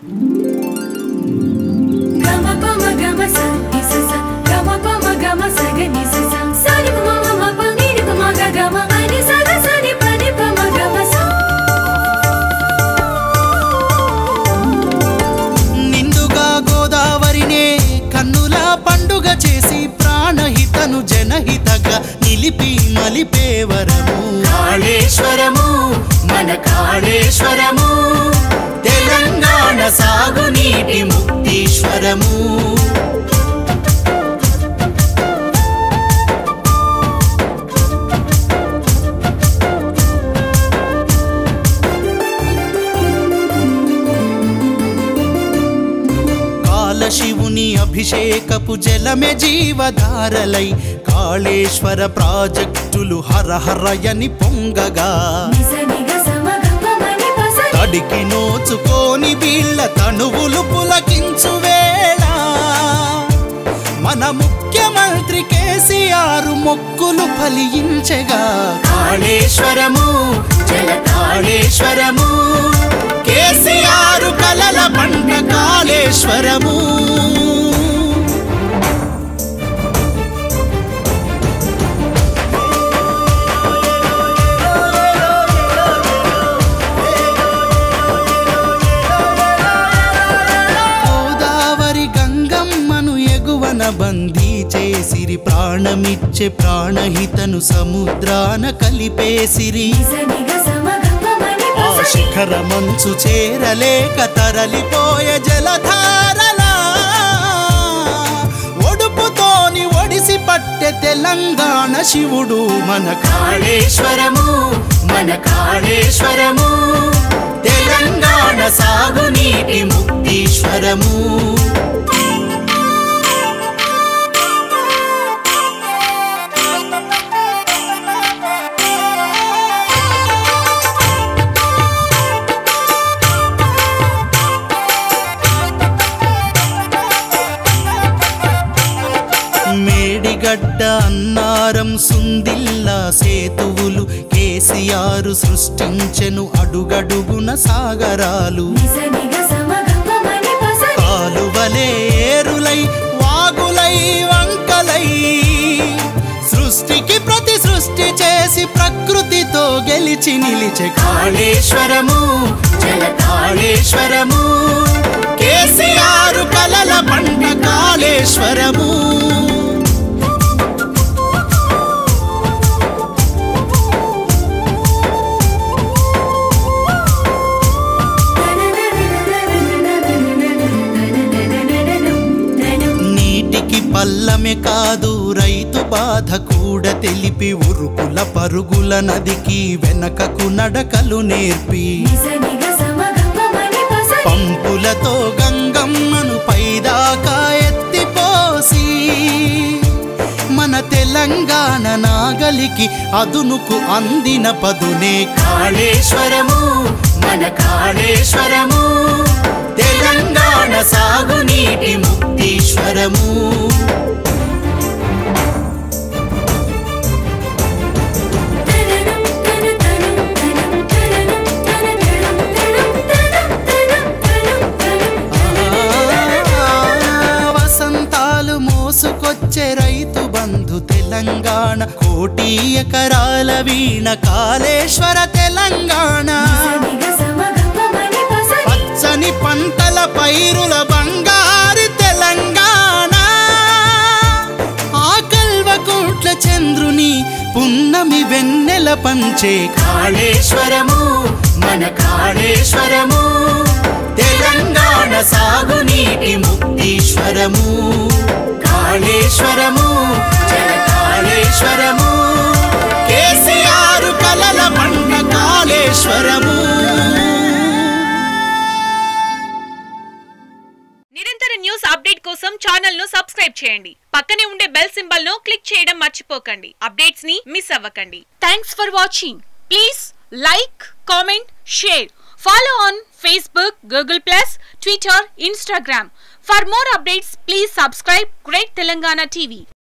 గమ పమ గమ స ని స స గమ పమ గమ స గ ని స స స ని ప మ మ ప ని ని ప మ గ గ మ ప ని స గ స ని ప ని ప మ గ మ స నిండుగా గోదావరినే కన్నుల పండుగ చేసి ప్రాణహితను జనహితగా నిలిపి మలిపేవరము కాళేశ్వరము మన కాళేశ్వరము తెలంగాణ సాగునీటి ముక్తీశ్వరము కాలశివుని అభిషేకపు జలమే జీవధారలై కాళేశ్వర ప్రాజెక్టులు హరహరయని పొంగగా ని స ని గ స మ గ ప మ ని ప స ని తడికి నోచుకోని వీళ్ళ తనువులు పులకించు వేళ మన ముఖ్యమంత్రి కేసీఆర్ మొక్కులు ఫలించగా కాళేశ్వరము జల కాళేశ్వరము కేసీఆర్ కలల పంట కాళేశ్వరము గోదావరి గంగమ్మను ఎగువన బందీ చేసిరి ప్రాణమిచ్చే ప్రాణహితను సముద్రాన కలిపేసిరి ని స ని గ స మ గ ప మ ని ప ఆ స ని శిఖర మంచు చేరలేక తరలిపోయే జలధారలా ఒడుపుతోని ఒడిసి పట్టె తెలంగాణ శివుడు మన కాళేశ్వరము మన కాళేశ్వరము తెలంగాణ సాగునీటి ముక్తీశ్వరము మేడిగడ్డ అన్నారం సుందిల్లా సేతువులు కేసీఆర్ సృష్టించెను అడుగడుగున సాగరాలు ని స ని గ స మ గ ప మ ని ప స ని కాలువలే ఏరులై వాగులై వంకలై సృష్టికి ప్రతి సృష్టి చేసి ప్రకృతితో గెలిచి నిలిచే కాళేశ్వరము జల కాళేశ్వరము కేసీఆర్ కలల పంట కాళేశ్వరము నీటికి పల్లమె కాదు రైతు బాధ కూడా తెలిపి ఉరుకుల పరుగుల నదికి వెనకకు నడకలు నేర్పి పంపులతో గంగమ్మను పైదాకా ఎత్తిపోసి మన తెలంగాణ నాగలికి అదునుకు అందిన పదునే కాళేశ్వరము మన కాళేశ్వరము తెలంగాణ సాగునీటి ముక్తీశ్వరము వసంతాలు మోసుకొచ్చే రైతు బంధు తెలంగాణ కోటి ఎకరాల వీణ కాళేశ్వర తెలంగాణ పచ్చని పంటల పైరుల బంగారు తెలంగాణ ఆ కల్వకోట్ల చంద్రుని పున్నమి వెన్నెల పంచే కాళేశ్వరము మన కాళేశ్వరము తెలంగాణ సాగునీటి ముక్తీశ్వరము కాళేశ్వరము జల కాళేశ్వరము కేసీఆర్ కలల పంట కాళేశ్వరము నిరంతర న్యూస్ అప్డేట్ కోసం ఛానల్ ను సబ్స్క్రైబ్ చేయండి పక్కనే ఉండే బెల్ సింబల్ ను క్లిక్ చేయడం మర్చిపోకండి అప్డేట్స్ ని మిస్ అవ్వకండి thanks for watching please like comment share follow on Facebook Google plus Twitter Instagram for more updates please subscribe great Telangana TV